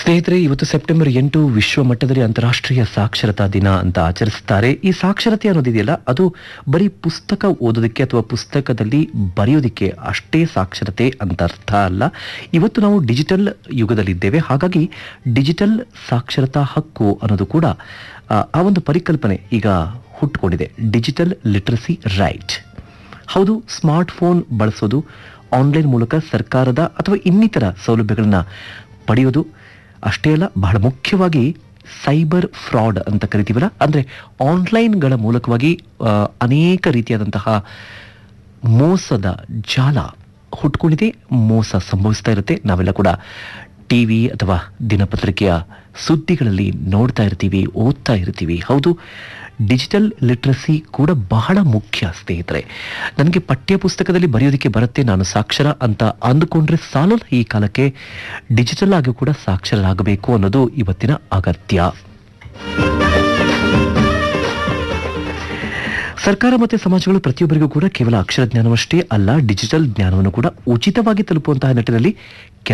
ಸ್ನೇಹಿತರೆ ಇವತ್ತು ಸೆಪ್ಟೆಂಬರ್ ಎಂಟು ವಿಶ್ವ ಮಟ್ಟದಲ್ಲಿ ಅಂತಾರಾಷ್ಟ್ರೀಯ ಸಾಕ್ಷರತಾ ದಿನ ಅಂತ ಆಚರಿಸ್ತಾರೆ ಈ ಸಾಕ್ಷರತೆ ಅನ್ನೋದಿದೆಯಲ್ಲ ಅದು ಬರೀ ಪುಸ್ತಕ ಓದೋದಕ್ಕೆ ಅಥವಾ ಪುಸ್ತಕದಲ್ಲಿ ಬರೆಯೋದಕ್ಕೆ ಅಷ್ಟೇ ಸಾಕ್ಷರತೆ ಅಂತ ಅರ್ಥ ಅಲ್ಲ ಇವತ್ತು ನಾವು ಡಿಜಿಟಲ್ ಯುಗದಲ್ಲಿದ್ದೇವೆ ಹಾಗಾಗಿ ಡಿಜಿಟಲ್ ಸಾಕ್ಷರತಾ ಹಕ್ಕು ಅನ್ನೋದು ಕೂಡ ಆ, ಆ ಒಂದು ಪರಿಕಲ್ಪನೆ ಈಗ ಹುಟ್ಟುಕೊಂಡಿದೆ ಡಿಜಿಟಲ್ ಲಿಟ್ರಸಿ ರೈಟ್ ಹೌದು ಸ್ಮಾರ್ಟ್ಫೋನ್ ಬಳಸೋದು ಆನ್ಲೈನ್ ಮೂಲಕ ಸರ್ಕಾರದ ಅಥವಾ ಇನ್ನಿತರ ಸೌಲಭ್ಯಗಳನ್ನ ಪಡೆಯೋದು ಅಷ್ಟೇ ಅಲ್ಲ ಬಹಳ ಮುಖ್ಯವಾಗಿ ಸೈಬರ್ ಫ್ರಾಡ್ ಅಂತ ಕರಿತೀವಲ್ಲ ಅಂದರೆ ಆನ್ಲೈನ್ಗಳ ಮೂಲಕವಾಗಿ ಆ, ಅನೇಕ ರೀತಿಯಾದಂತಹ ಮೋಸದ ಜಾಲ ಹುಟ್ಕೊಂಡಿದೆ ಮೋಸ ಸಂಭವಿಸ್ತಾ ಇರುತ್ತೆ ನಾವೆಲ್ಲ ಕೂಡ ಟಿ ವಿ ಅಥವಾ ದಿನಪತ್ರಿಕೆಯ ಸುದ್ದಿಗಳಲ್ಲಿ ನೋಡ್ತಾ ಇರ್ತೀವಿ ಓದ್ತಾ ಇರ್ತೀವಿ ಹೌದು ಡಿಜಿಟಲ್ ಲಿಟ್ರಸಿ ಕೂಡ ಬಹಳ ಮುಖ್ಯ ಸ್ನೇಹಿತರೆ ನನಗೆ ಪಠ್ಯ ಪುಸ್ತಕದಲ್ಲಿ ಬರೆಯೋದಕ್ಕೆ ಬರುತ್ತೆ ನಾನು ಸಾಕ್ಷರ ಅಂತ ಅಂದುಕೊಂಡ್ರೆ ಸಾಲಲ್ಲ ಈ ಕಾಲಕ್ಕೆ ಡಿಜಿಟಲ್ ಆಗಿ ಕೂಡ ಸಾಕ್ಷರರಾಗಬೇಕು ಅನ್ನೋದು ಇವತ್ತಿನ ಅಗತ್ಯ ಸರ್ಕಾರ ಮತ್ತು ಸಮಾಜಗಳು ಪ್ರತಿಯೊಬ್ಬರಿಗೂ ಕೂಡ ಕೇವಲ ಅಕ್ಷರ ಜ್ಞಾನವಷ್ಟೇ ಅಲ್ಲ ಡಿಜಿಟಲ್ ಜ್ಞಾನವನ್ನು ಕೂಡ ಉಚಿತವಾಗಿ ತಲುಪುವಂತಹ ನಿಟ್ಟಿನಲ್ಲಿ